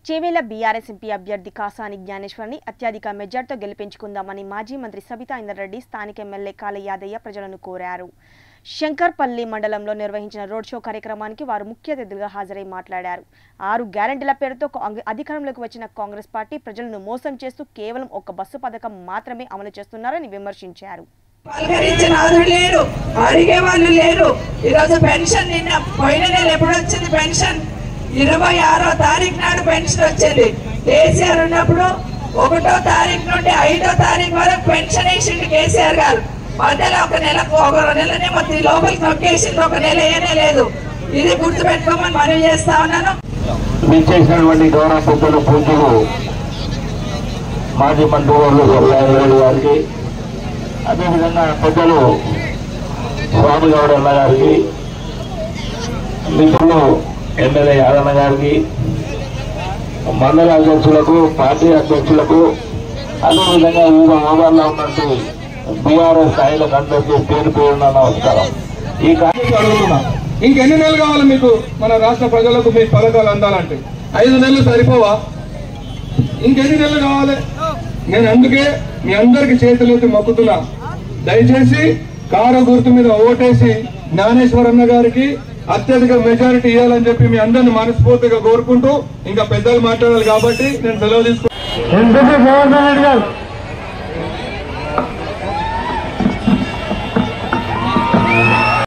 Chevella BRS MP అభ్యర్థి కాసాని జ్ఞానేశ్వరిని అత్యధిక మెజార్టీతో గెలిపించుకుందామని మాజీ మంత్రి సబితా ఇందర్రెడ్డి స్థానిక ఎమ్మెల్యే కాల యాదయ్య ప్రజలను కోరారు శంకర్పల్లి మండలంలో నిర్వహించిన రోడ్ షో కార్యక్రమానికి వారు ముఖ్య అతిథులుగా హాజరై మాట్లాడారు ఆరు గ్యారంటీల పేరుతో కాంగ్రె- అధికారంలోకి వచ్చిన కాంగ్రెస్ పార్టీ ప్రజలను మోసం చేస్తూ కేవలం ఒక బస్సు పథకం మాత్రమే అమలు చేస్తున్నారని విమర్శించారు పలకరించిన వాళ్ళు లేరు అడిగే వాళ్ళు లేరు ఈరోజు పెన్షన్ నిన్న పోయిన నెల ఎప్పుడు వచ్చింది పెన్షన్ ఇరవై ఆరో తారీఖు నాడు పెన్షన్ వచ్చింది కేసీఆర్ ఉన్నప్పుడు ఒకటో తారీఖు నుండి ఐదో తారీఖు వరకు పెన్షన్ వేసిండు కేసీఆర్ గారు మధ్యలో ఒక నెల ఒక నెలనే మొత్తం లోపలికి నొక్కేసింది ఒక నెల ఏనే లేదు ఇది గుర్తుపెట్టుకోమని మనవి చేస్తా ఉన్నాను విచ్చేసినటువంటి గౌరవ పెద్దలు పూజలు మాజీ మంత్రివర్లు సత్యనారాయణ గారికి అదేవిధంగా పెద్దలు స్వామి గౌడ అన్న గారికి మిత్రులు ఎమ్మెల్యే యాదన్న గారికి మండల అధ్యక్షులకు పార్టీ అధ్యక్షులకు అదేవిధంగా వివిధ హోదాల్లో ఉన్నట్టు బీఆర్ఎస్ స్థాయిలకు అందరికీ పేరు పేరున నమస్కారం ఈ కార్యక్రమం అడుగుతున్నా ఇంకెన్ని నెలలు కావాలి మీకు మన రాష్ట్ర ప్రజలకు మీ పథకాలు అందాలంటే ఐదు నెలలు సరిపోవా ఇంకెన్ని నెలలు కావాలి నేను అందుకే మీ అందరికి చేతులెత్తి మొక్కుతున్నా దయచేసి కారు గుర్తు మీద ఓటేసి జ్ఞానేశ్వరన్న గారికి అత్యధిక మెజారిటీ ఇవ్వాలని చెప్పి మీ అందరిని మనస్ఫూర్తిగా కోరుకుంటూ ఇంకా పెద్దలు మాట్లాడాలి కాబట్టి నేను సెలవు తీసుకుంటాను ఎందుకు జగన్మోహన్ రెడ్డి గారు